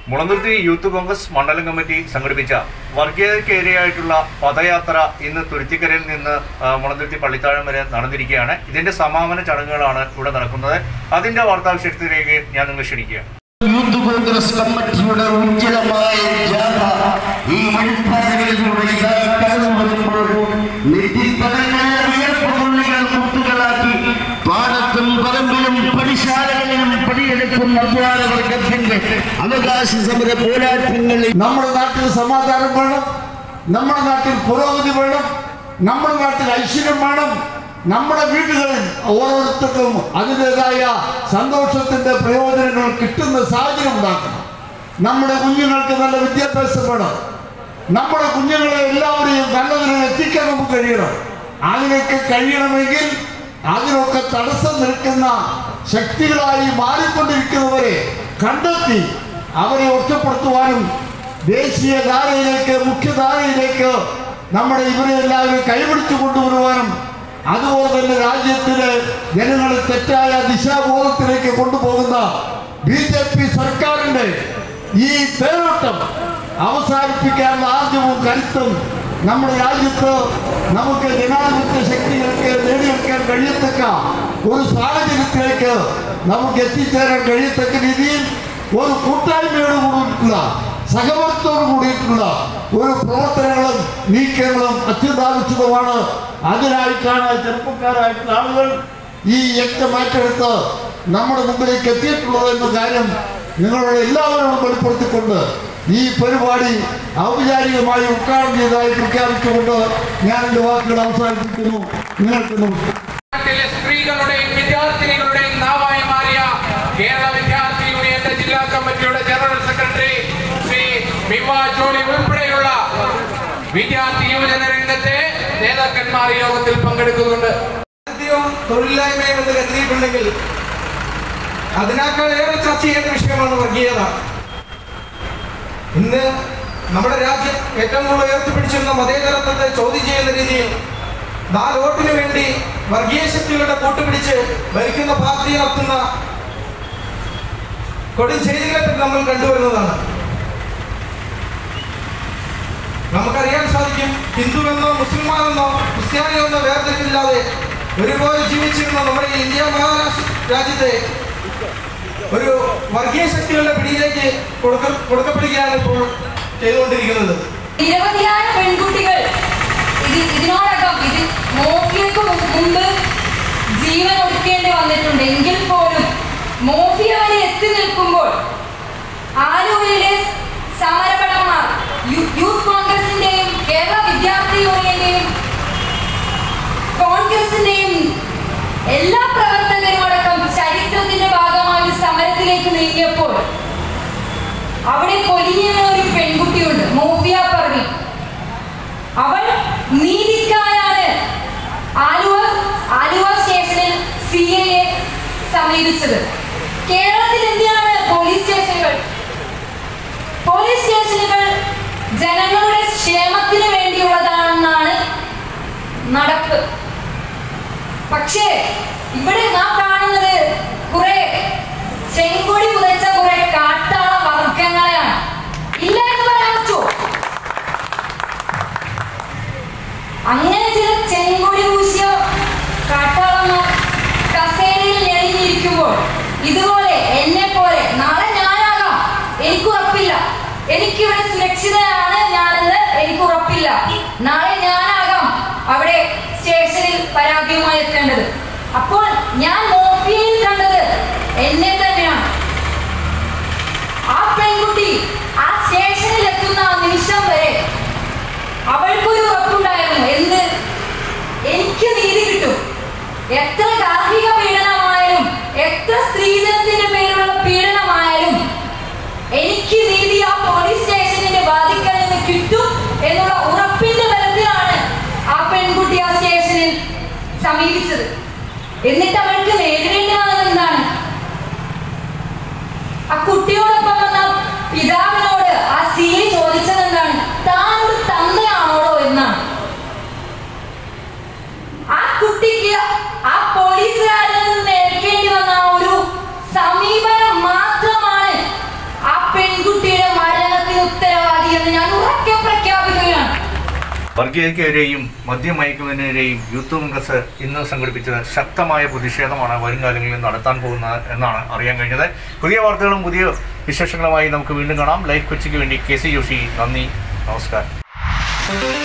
Mulanthuruthy youth Congress മണ്ഡലം committee സംഘടിപ്പിച്ച വർഗീയതയ്ക്കെതിരെയായിട്ടുള്ള പദയാത്ര ഇന്ന് തുരുത്തിക്കരയിൽ നിന്ന് ആ, മുളന്തുരുത്തി പള്ളിത്താഴം വരെ നടന്നിരിക്കുകയാണ് ഇതിന്റെ സമാപന ചടങ്ങുകളാണ് ഇവിടെ നടക്കുന്നത് അതിന്റെ വാർത്താവിശേഷത്തിലേക്ക് ഞാൻ നിങ്ങൾ ക്ഷണിക്കുകയാണ് യൂത്ത് കോൺഗ്രസ് കമ്മിറ്റിയുടെ ഉജ്ജ്വലമായ ജാഥ ഈ വഴിപ്പാതകളിലൂടെ ഇതാ കടന്നു വരുമ്പോൾ നെറ്റിപ്പടങ്ങളെ വിയർപ്പുകൊള്ളികൾ കുത്തുകളാക്കി പാടത്തും പറമ്പിലും പടിശാലകളിലും പടിയെടുക്കുന്ന അധ്വാനവർഗത്തിന്റെ അവകാശ സമര പോരാട്ടങ്ങളിൽ നമ്മുടെ നാട്ടിൽ സമാധാനം വേണം നമ്മുടെ നാട്ടിൽ പുരോഗതി വേണം നമ്മുടെ നാട്ടിൽ ഐശ്വര്യം വേണം നമ്മുടെ വീടുകളിൽ ഓരോരുത്തർക്കും അതിൻ്റെതായ സന്തോഷത്തിന്റെ പ്രയോജനങ്ങൾ കിട്ടുന്ന സാഹചര്യം ഉണ്ടാക്കണം നമ്മുടെ കുഞ്ഞുങ്ങൾക്ക് നല്ല വിദ്യാഭ്യാസം വേണം നമ്മുടെ കുഞ്ഞുങ്ങളെ എല്ലാവരെയും നല്ലതിനും എത്തിക്കാൻ നമുക്ക് കഴിയണം അതിനൊക്കെ കഴിയണമെങ്കിൽ അതിനൊക്കെ തടസ്സം നിൽക്കുന്ന ശക്തികളായി മാറിക്കൊണ്ടിരിക്കുന്നവരെ കണ്ടെത്തി അവരെ ഒറ്റപ്പെടുത്തുവാനും ദേശീയ ധാരയിലേക്ക് മുഖ്യധാരയിലേക്ക് നമ്മുടെ ഇവരെ എല്ലാവരും കൈപിടിച്ചു കൊണ്ടുവരുവാനും അതുപോലെ തന്നെ രാജ്യത്തിലെ ജനങ്ങളെ തെറ്റായ ദിശാബോധത്തിലേക്ക് കൊണ്ടുപോകുന്ന ബി ജെ പി സർക്കാരിന്റെ ഈ തേരോട്ടം അവസാനിപ്പിക്കാനുള്ള ആദ്യവും കരുത്തും നമ്മുടെ രാജ്യത്ത് നമുക്ക് ജനാധിപത്യ ശക്തികൾക്ക് നേടിയെടുക്കാൻ കഴിയത്തക്ക ഒരു സാഹചര്യത്തിലേക്ക് നമുക്ക് എത്തിച്ചേരാൻ കഴിയത്തക്ക രീതിയിൽ ഒരു കൂട്ടായ്മയോട് കൂടിയിട്ടുള്ള സഹവർത്തോട് കൂടിയിട്ടുള്ള ഒരു പ്രവർത്തനങ്ങളും നീക്കങ്ങളും അത്യന്താപേക്ഷിതമാണ് അതിനായിട്ടാണ് ചെറുപ്പക്കാരായിട്ടുള്ള ആളുകൾ ഈ യജ്ഞം ഏറ്റെടുത്ത് നമ്മുടെ മുമ്പിലേക്ക് എത്തിയിട്ടുള്ളത് എന്ന കാര്യം നിങ്ങളോട് എല്ലാവരോടും വെളിപ്പെടുത്തിക്കൊണ്ട് ഈ പരിപാടി ഔപചാരികമായി ഉദ്ഘാടനം ചെയ്തതായി പ്രഖ്യാപിച്ചുകൊണ്ട് ഞാൻ എൻ്റെ വാക്കുകൾ അവസാനിപ്പിക്കുന്നു നിങ്ങൾക്ക് നമസ്കാരം നാട്ടിലെ സ്ത്രീകളുടെയും വിദ്യാർത്ഥിനികളുടെയും നാവായി മാറിയ കേരള വിദ്യാർത്ഥി യൂണിയന്റെ ജില്ലാ കമ്മിറ്റിയുടെ ജനറൽ സെക്രട്ടറി ശ്രീ ബിവ ജോളി ഉൾപ്പെടെയുള്ള വിദ്യാർത്ഥി യുവജന രംഗത്തെ നേതാക്കന്മാർ ഈ യോഗത്തിൽ പങ്കെടുക്കുന്നുണ്ട് ദാരിദ്ര്യവും തൊഴിലില്ലായ്മയും എന്ന് കരുതിയിട്ടുണ്ടെങ്കിൽ അതിനേക്കാൾ ഏറെ ചർച്ച ചെയ്യേണ്ട വിഷയമാണ് വർഗീയത ഇന്ന് നമ്മുടെ രാജ്യം ഏറ്റവും കൂടുതൽ ഉയർത്തിപ്പിടിച്ചിരുന്ന മതേതരത്വത്തെ ചോദ്യം ചെയ്യുന്ന രീതിയിൽ നാല് വോട്ടിന് വേണ്ടി വർഗീയ ശക്തികളുടെ കൂട്ടുപിടിച്ച് ഭരിക്കുന്ന പാർട്ടി നടത്തുന്ന കൊടും ചെയ്തികളെ നമ്മൾ കണ്ടുവരുന്നതാണ് നമുക്കറിയാൻ സാധിക്കും ഹിന്ദുവെന്നോ മുസ്ലിമാനെന്നോ ക്രിസ്ത്യാനിയെന്നോ വേർതിരിവില്ലാതെ ഒരുപോലെ ജീവിച്ചിരുന്ന നമ്മുടെ ഈ ഇന്ത്യ മഹാരാഷ്ട്ര രാജ്യത്തെ ഒരു വർഗീയ ശക്തികളുടെ പിടിയിലേക്ക് കൊടുക്ക കൊടുക്കപ്പെടുകയാണ് ഇപ്പോൾ ചെയ്തുകൊണ്ടിരിക്കുന്നത് നിരവധിയായ പെൺകുട്ടികൾ ഇത് ഇതിനോടകം ഇത് മോഫിയക്ക് മു- മുമ്പ് ജീവൻ ഒടുക്കേണ്ടി വന്നിട്ടുണ്ട് എങ്കിൽ പോലും മോഫിയ വരെ എത്തി നിൽക്കുമ്പോൾ ആലുവയിലെ സമരഭടന്മാർ യു- യൂത്ത് കോൺഗ്രസിന്റെയും കേരള വിദ്യാർത്ഥി യൂണിയന്റെയും കോൺഗ്രസിന്റെയും എല്ലാ പ്രവർത്തകരോടൊപ്പം ചരിത്രത്തിന്റെ ഭാഗമായി ഒരു സമരത്തിലേക്ക് നീങ്ങിയപ്പോൾ അവിടെ പൊലിഞ്ഞ ഒരു പെൺകുട്ടിയുണ്ട് മോഫിയ പർവി അവൾ നീതിക്കായാണ് ആലുവ ആലുവ സ്റ്റേഷനിൽ സി എ സമീപിച്ചത് കേരളത്തിൽ എന്തിനാണ് പോലീസ് സ്റ്റേഷനുകൾ പോലീസ് സ്റ്റേഷനുകൾ ജനങ്ങളുടെ ക്ഷേമത്തിന് വേണ്ടിയുള്ളതാണെന്നാണ് നടപ്പ് പക്ഷേ ഇവിടെ നാം കാണുന്നത് കുറെ ചെങ്കൊടി പുതച്ച കുറെ കാട്ടാള വർഗങ്ങളെയാണ് ഇല്ല എന്ന് പറയാൻ പറ്റുമോ അങ്ങനെ ചില ചെങ്കൊടി പൂശിയ കാട്ടാളന്മാർ കസേരയിൽ ഞെളിഞ്ഞിരിക്കുമ്പോൾ ഇതുപോലെ എന്നെ പോലെ നാളെ ഞാനാകാം എനിക്ക് ഉറപ്പില്ല എനിക്കിവിടെ സുരക്ഷിതയാണ് ഞാനെന്ന് എനിക്ക് ഉറപ്പില്ല നാളെ ഞാനാകാം അവിടെ സ്റ്റേഷനിൽ പരാതിയുമായി എത്തേണ്ടത് അപ്പോൾ ഞാൻ മോഫിയയിൽ കണ്ടത് എന്നെ തന്നെയാണ് ആ പെൺകുട്ടി ആ സ്റ്റേഷനിൽ എത്തുന്ന ആ നിമിഷം വരെ അവൾക്കൊരു ഉറപ്പുണ്ടായിരുന്നു എന്ത് എനിക്ക് നീതി കിട്ടും എത്ര ഗാർഹിക പീഡനമായാലും എത്ര സ്ത്രീധനത്തിന്റെ പേരിലുള്ള പീഡനമായാലും എനിക്ക് നീതി ആ പോലീസ് സ്റ്റേഷനിന്റെ ബാധിക്കാൻ നിന്ന് കിട്ടും എന്നുള്ള ഉറപ്പിന്റെ ബലത്തിലാണ് ആ പെൺകുട്ടി ആ സ്റ്റേഷനിൽ സമീപിച്ചത് എന്നിട്ട് അവൾക്ക് നേരിടേണ്ടി വന്നത് എന്താണ് ആ കുട്ടിയോടൊപ്പം വന്ന പിതാവിനോട് ആ സി ഐ ചോദിച്ചത് എന്താണ് താൻ ഒരു തന്തയാണോടോ എന്നാണ് ആ കുട്ടിക്ക് ആ പോലീസുകാരിൽ നിന്ന് ഏൽക്കേണ്ടി വന്ന ആ ഒരു സമീപനം മാത്രമാണ് ആ പെൺകുട്ടിയുടെ വർഗീയതയ്ക്കെതിരെയും മദ്യമയക്കുമതിനെതിരെയും യൂത്ത് കോൺഗ്രസ് ഇന്ന് സംഘടിപ്പിച്ചത് ശക്തമായ പ്രതിഷേധമാണ് വരും കാലങ്ങളിൽ നടത്താൻ പോകുന്നത് എന്നാണ് അറിയാൻ കഴിഞ്ഞത് പുതിയ വാർത്തകളും പുതിയ വിശേഷങ്ങളുമായി നമുക്ക് വീണ്ടും കാണാം ലൈഫ് കൊച്ചിക്ക് വേണ്ടി കെ സി ജോഷി നന്ദി നമസ്കാരം